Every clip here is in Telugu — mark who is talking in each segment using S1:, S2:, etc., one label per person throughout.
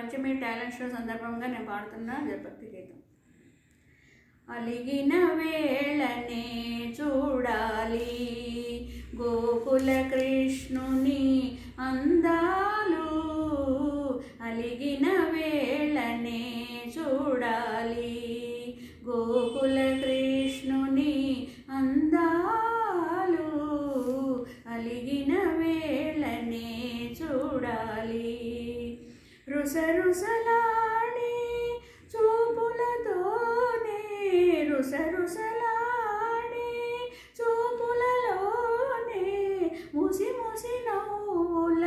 S1: పంచమి టాలెంట్ షో సందర్భంగా నేను పాడుతున్న జపక్తి గీతం అలిగిన వేళనే చూడాలి గోకుల కృష్ణుని అందాలు అలిగిన వేళనే చూడాలి గోకుల కృష్ణుని అందాలు అలిగిన వేళనే చూడాలి రుసరుసలాడే చూపులతోనే రుసరుసలాడే చూపులలోనే ముసి ముసి నవ్వుల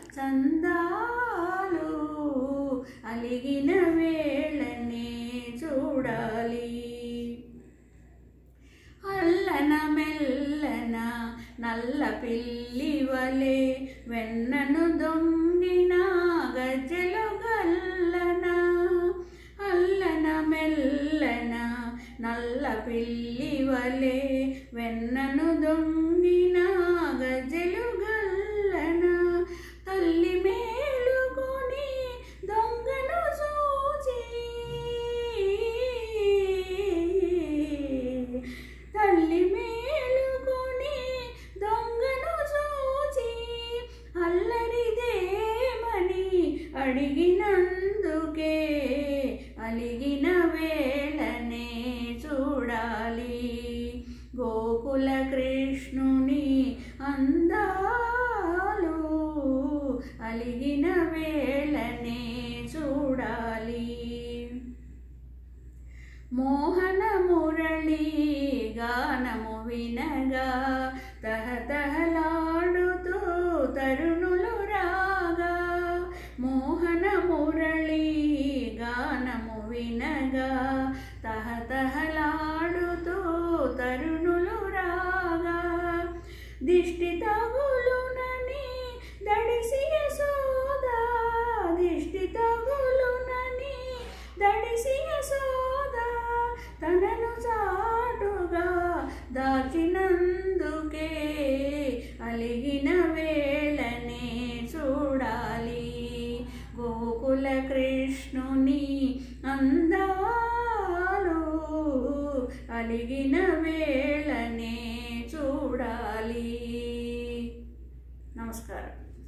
S1: చందాలు అలిగిన వేళనే చూడాలి అల్లన మెల్లన నల్ల పిల్లివలే వెన్నను దొంగిన గజ్జలు గల్లన అల్లన మెల్లన నల్ల పిల్లివలే వెన్నను దొంగిన గజ్జలు గల్లన తల్లి మేలుకొని దొంగను చూచి తల్లి మేలుకొని దొంగను చూచి అల్లరిదేమని అడిగినందుకే అలిగిన వేళనే చూడాలి గోకుల కృష్ణుని అందాలు అలిగిన వేళనే చూడాలి మోహన మురళి గానము వినగా తహతహలాడుతూ తరుణులు రాగా మోహన మురళి గానము వినగా తహతహలాడుతూ తరుణులు రాగా దిష్టి తగులునని దడిసి యశోదా దిష్టి తగులునని దడిసి యశోదా తనను చాటుగా దాచినందుకే అలిగిన వేళనే చూడాలి గోకుల కృష్ణుని అందాలు అలిగిన వేళ